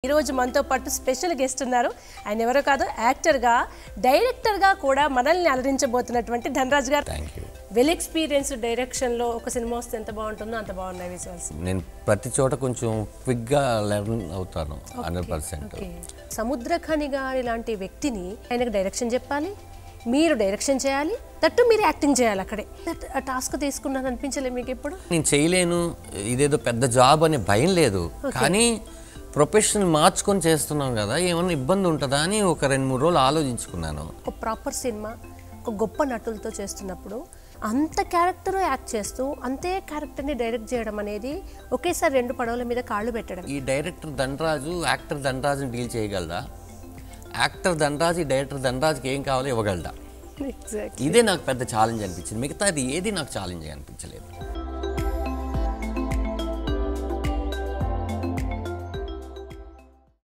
ఈరోజు మనతో పాటు స్పెషల్ గెస్ట్ ఉన్నారు ఆయన ఎవరో కాదు యాక్టర్గా డైరెక్టర్గా కూడా మనల్ని అలరించబోతున్నటువంటి ధనరాజ్ గారు థ్యాంక్ యూ వెల్ ఎక్స్పీరియన్స్ డైరెక్షన్లో ఒక సినిమా వస్తే ఎంత బాగుంటుందో అంత బాగున్నాయి విజువల్స్ నేను ప్రతి చోట కొంచెం క్విక్గా లెర్న్ అవుతాను హండ్రెడ్ పర్సెంట్ ఓకే సముద్రఖని గారి లాంటి వ్యక్తిని ఆయనకు డైరెక్షన్ చెప్పాలి మీరు డైరెక్షన్ చేయాలి దట్టు మీరు యాక్టింగ్ చేయాలి అక్కడే దట్ ఆ టాస్క్ తీసుకున్నాను అనిపించలే మీకు ఎప్పుడు నేను చేయలేను ఇదేదో పెద్ద జాబ్ అనే భయం లేదు కానీ ప్రొఫెషన్ మార్చుకొని చేస్తున్నాం కదా ఏమన్నా ఇబ్బంది ఉంటుందా అని ఒక రెండు మూడు రోజులు ఆలోచించుకున్నాను ఒక ప్రాపర్ సినిమా ఒక గొప్ప నటులతో చేస్తున్నప్పుడు అంత క్యారెక్టర్ యాక్ట్ చేస్తూ అంతే క్యారెక్టర్ని డైరెక్ట్ చేయడం అనేది ఒకేసారి రెండు పడవల మీద కాళ్ళు పెట్టడం ఈ డైరెక్టర్ ధనరాజు యాక్టర్ ధనరాజుని డీల్ చేయగలదా యాక్టర్ ధనరాజు ఈ డైరెక్టర్ ధనరాజుకి ఏం కావాలో ఇవ్వగలదా ఎగ్జాక్ట్ ఇదే నాకు పెద్ద ఛాలెంజ్ అనిపించింది మిగతాది ఏది నాకు ఛాలెంజ్ అనిపించలేదు